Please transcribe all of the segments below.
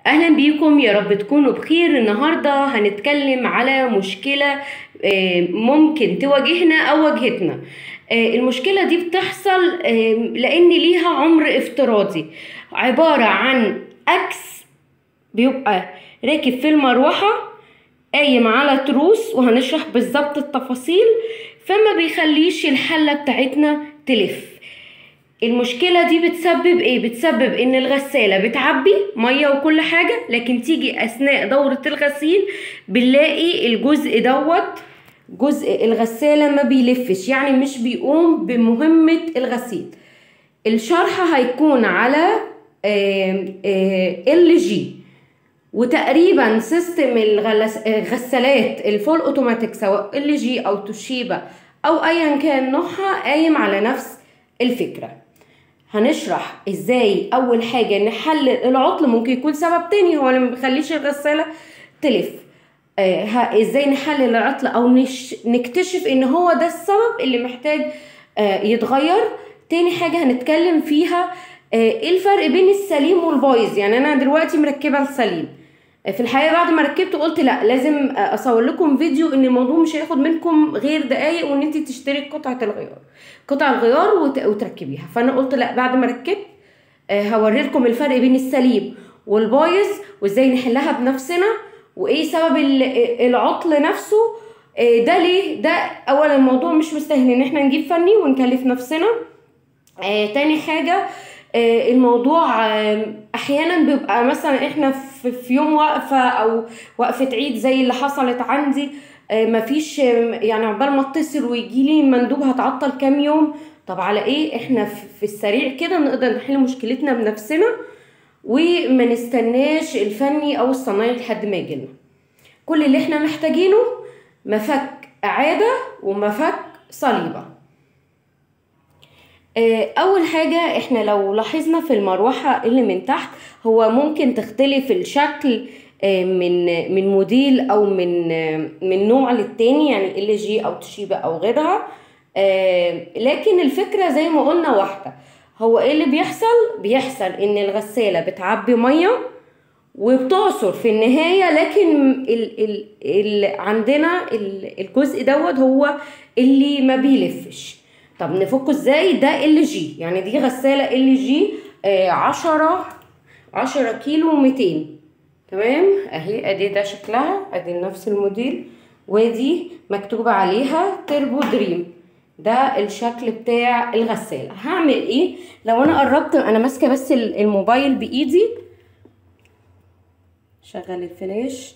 اهلا بيكم يا رب تكونوا بخير النهارده هنتكلم على مشكله آه، ممكن تواجهنا او واجهتنا آه، المشكله دي بتحصل آه، لان ليها عمر افتراضي عباره عن اكس بيبقى راكب في المروحه قايم على تروس وهنشرح بالظبط التفاصيل فما بيخليش الحله بتاعتنا تلف المشكلة دي بتسبب ايه؟ بتسبب ان الغسالة بتعبي مية وكل حاجة لكن تيجي اثناء دورة الغسيل بنلاقي الجزء دوت جزء الغسالة ما بيلفش يعني مش بيقوم بمهمة الغسيل الشرح هيكون على ال جي وتقريبا سيستم الغلس- الغسالات الفول اوتوماتيك سواء ال جي او توشيبا او ايا كان نوعها قايم على نفس الفكره هنشرح ازاي اول حاجه نحلل العطل ممكن يكون سبب تاني هو اللي ما بيخليش الغساله تلف آه ها- ازاي نحلل العطل او نش نكتشف ان هو ده السبب اللي محتاج آه يتغير تاني حاجه هنتكلم فيها آه، ايه الفرق بين السليم والبايظ يعني انا دلوقتي مركبه السليم في الحقيقه بعد ما ركبت قلت لا لازم اصور لكم فيديو ان الموضوع مش هياخد منكم غير دقايق وان انت تشتري قطعه الغيار قطع الغيار وت- وتركبيها فانا قلت لا بعد ما ركبت آه، هوري لكم الفرق بين السليم والبايظ وازاي نحلها بنفسنا وايه سبب ال- العطل نفسه آه، ده ليه ده اولا الموضوع مش مستاهل ان احنا نجيب فني ونكلف نفسنا آه، تاني حاجة آه، الموضوع آه، احيانا بيبقى مثلا احنا في في يوم وقفة او وقفة عيد زي اللي حصلت عندي آه، مفيش آه، يعني عقبال ما اتصل ويجي لي مندوب هتعطل كام يوم طب على ايه احنا في في السريع كده نقدر نحل مشكلتنا بنفسنا وما نستناش الفني او الصنايعي لحد ما يجيلنا كل اللي احنا محتاجينه مفك اعادة ومفك صليبة آه، اول حاجه احنا لو لاحظنا في المروحه اللي من تحت هو ممكن تختلف الشكل آه، من من موديل او من آه، من نوع للتاني يعني ال جي او توشيبا او غيرها آه، لكن الفكره زي ما قلنا واحده هو ايه اللي بيحصل بيحصل ان الغساله بتعبي ميه وبتعصر في النهاية لكن ال ال ال عندنا ال الجزء دوت هو اللي ما بيلفش طب نفكه ازاي ده ال جي يعني دي غسالة ال جي آه عشرة عشرة كيلو ميتين تمام اهي ادي ده شكلها ادي نفس الموديل ودي مكتوب عليها تربو دريم ده الشكل بتاع الغسالة هعمل ايه لو انا قربت انا ماسكة بس ال- الموبايل بايدي شغل الفلاش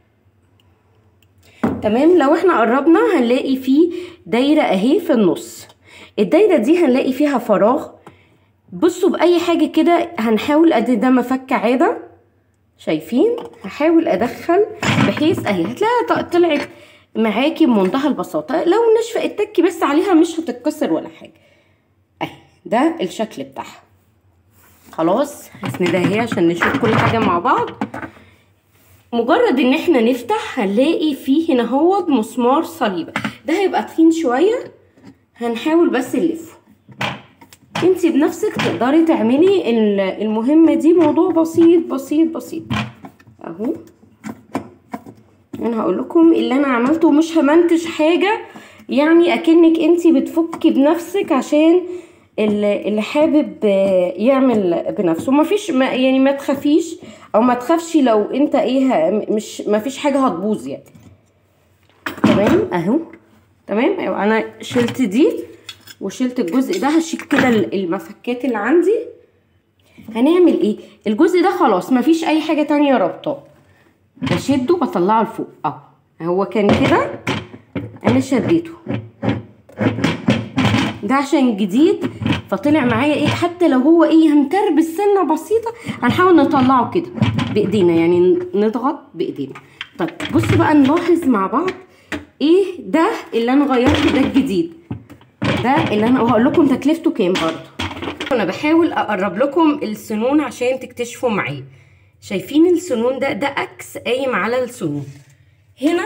تمام لو احنا قربنا هنلاقي فيه دايرة اهي في النص الدايرة دي هنلاقي فيها فراغ بصوا بأي حاجة كده هنحاول ادي ده مفك عادة شايفين هحاول ادخل بحيث اهي هتلاقيها ط- طلعت معاكي بمنتهى البساطة لو ناشفة التك بس عليها مش هتتكسر ولا حاجة اهي ده الشكل بتاعها خلاص هسندها اهي عشان نشوف كل حاجة مع بعض مجرد ان احنا نفتح هنلاقي فيه هنا هو مسمار صليبة ده هيبقى تخين شوية هنحاول بس نلفه انتي بنفسك تقدري تعملي ال- المهمة دي موضوع بسيط بسيط بسيط اهو انا هقول لكم اللي انا عملته مش همنتج حاجة يعني اكنك انتي بتفكي بنفسك عشان اللي اللي حابب آه، يعمل بنفسه ما فيش ما يعني ما تخافيش او ما تخافش لو انت ايه ه- مش ما فيش حاجة هتبوظ يعني تمام اهو تمام ايوه انا شلت دي وشلت الجزء ده هشيل كده ال- المفكات اللي عندي هنعمل ايه الجزء ده خلاص مفيش اي حاجة تانية رابطاه بشده بطلعه لفوق اهو هو كان كده انا شديته ده عشان جديد فطلع معايا ايه حتى لو هو ايه هنتربس سنه بسيطه هنحاول نطلعه كده بايدينا يعني نضغط بايدينا طب بصوا بقى نلاحظ مع بعض ايه ده اللي انا غيرته ده الجديد ده اللي انا وهقول لكم تكلفته كام برضه انا بحاول اقرب لكم السنون عشان تكتشفوا معايا شايفين السنون ده ده اكس قايم على السنون هنا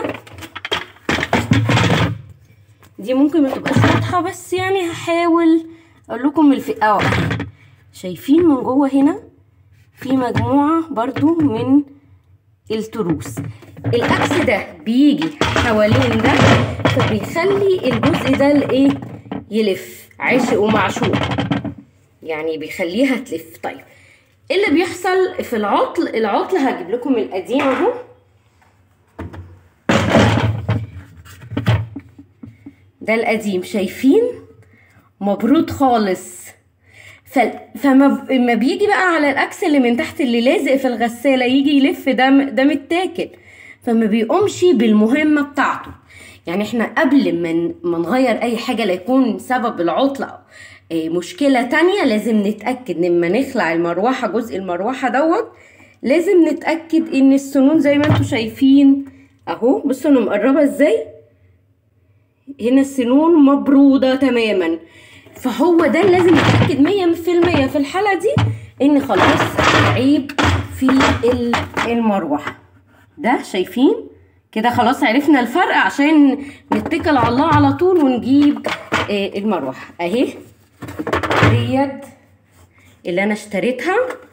دي ممكن ما تبقاش واضحه بس يعني هحاول اقول لكم الف اه أهي. شايفين من جوه هنا في مجموعة برضو من التروس العكس ده بيجي حوالين ده فبيخلي الجزء ده الايه يلف عاشق ومعشوق يعني بيخليها تلف طيب ايه اللي بيحصل في العطل العطل هجيب لكم القديم اهو ده القديم شايفين مبرود خالص ف... فما ما بيجي بقى على الاكس اللي من تحت اللي لازق في الغساله يجي يلف ده ده متاكل فما بيقومش بالمهمه بتاعته يعني احنا قبل ما ما نغير اي حاجه ليكون سبب العطل مشكله تانية لازم نتاكد لما نخلع المروحه جزء المروحه دوت لازم نتاكد ان السنون زي ما انتم شايفين اهو بصوا انا مقربه ازاي هنا السنون مبروده تماما فهو ده لازم نتاكد مية في المية في الحاله دي ان خلاص عيب في المروحه ده شايفين كده خلاص عرفنا الفرق عشان نتكل على الله على طول ونجيب المروحه اهي ديت اللي انا اشتريتها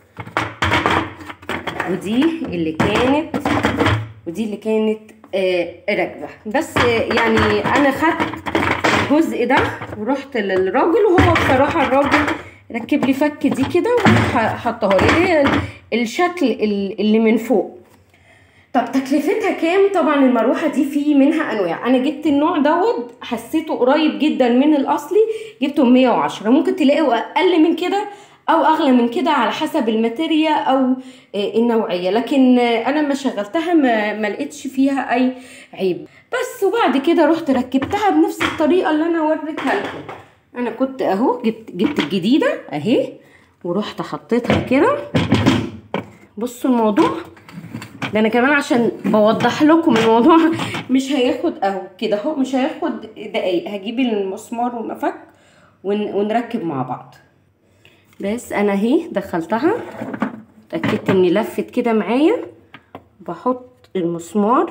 ودي اللي كانت ودي اللي كانت راكبه بس يعني انا خدت الجزء ده ورحت للراجل وهو بصراحه الراجل ركب لي فك دي كده وحطها لي هي الشكل اللي من فوق طب تكلفتها كام طبعا المروحه دي في منها انواع انا جبت النوع دوت حسيته قريب جدا من الاصلي جبته 110 ممكن تلاقوا اقل من كده او اغلى من كده على حسب الماتيريا او النوعيه لكن انا ما شغلتها ما, ما لقيتش فيها اي عيب بس وبعد كده رحت ركبتها بنفس الطريقه اللي انا وريتها لكم انا كنت اهو جبت جبت الجديده اهي ورحت حطيتها كده بصوا الموضوع ده انا كمان عشان بوضح لكم الموضوع مش هياخد اهو كده اهو مش هياخد دقايق هجيب المسمار والمفك ون... ونركب مع بعض بس انا اهي دخلتها اتاكدت اني لفت كده معايا بحط المسمار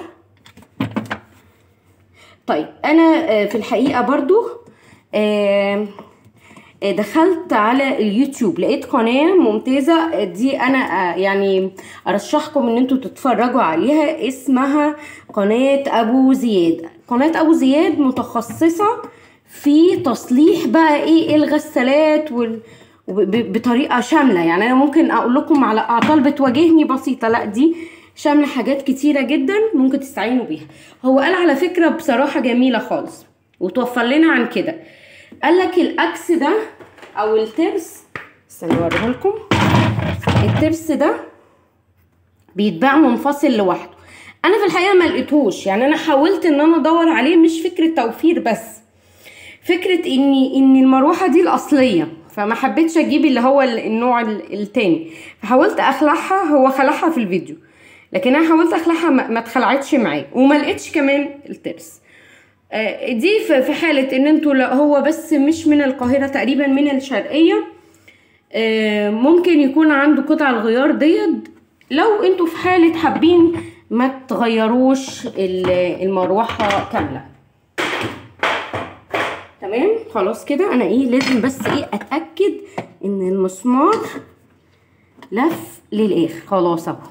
طيب انا في الحقيقه برضو دخلت على اليوتيوب لقيت قناه ممتازه دي انا يعني ارشحكم ان انتوا تتفرجوا عليها اسمها قناه ابو زياد قناه ابو زياد متخصصه في تصليح بقى ايه الغسالات وال بطريقه شامله يعني انا ممكن اقول لكم على اعطال بتواجهني بسيطه لا دي شامله حاجات كتيره جدا ممكن تستعينوا بيها هو قال على فكره بصراحه جميله خالص وتوفر لنا عن كده قال لك الاكس ده او الترس استنوا اوريه لكم الترس ده بيتباع منفصل لوحده انا في الحقيقه ما لقيتهوش يعني انا حاولت ان انا ادور عليه مش فكره توفير بس فكره اني ان المروحه دي الاصليه فما حبيتش اجيب اللي هو النوع التاني فحاولت اخلعها هو خلعها في الفيديو لكن انا حاولت اخلعها ما اتخلعتش معايا وما لقيتش كمان الترس دي في حالة ان انتوا هو بس مش من القاهرة تقريبا من الشرقية ممكن يكون عنده قطع الغيار ديت لو انتوا في حالة حابين ما تغيروش المروحة كاملة تمام خلاص كده انا ايه لازم بس ايه اتأكد ان المسمار لف للاخر خلاص اهو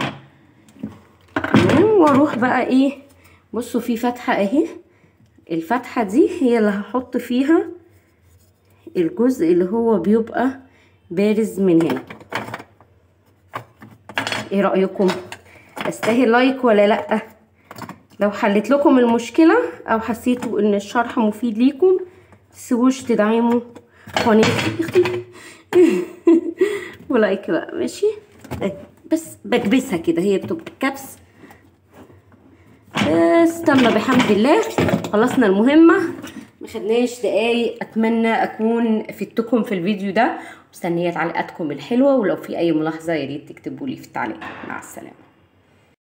تمام واروح بقى ايه بصوا في فتحة اهي الفتحة دي هي اللي هحط فيها الجزء اللي هو بيبقى بارز من هنا ايه رأيكم استاهل لايك ولا لأ لو حلت لكم المشكلة او حسيتوا ان الشرح مفيد ليكم تسيبوش تدعموا قناتي ولايك بقى ماشي بس بكبسها كده هي بتبقى كبس بس تم بحمد الله خلصنا المهمة ما خدناش دقايق اتمنى اكون فدتكم في الفيديو ده مستنيه تعليقاتكم الحلوه ولو في اي ملاحظه يا ريت تكتبوا لي في التعليق مع السلامه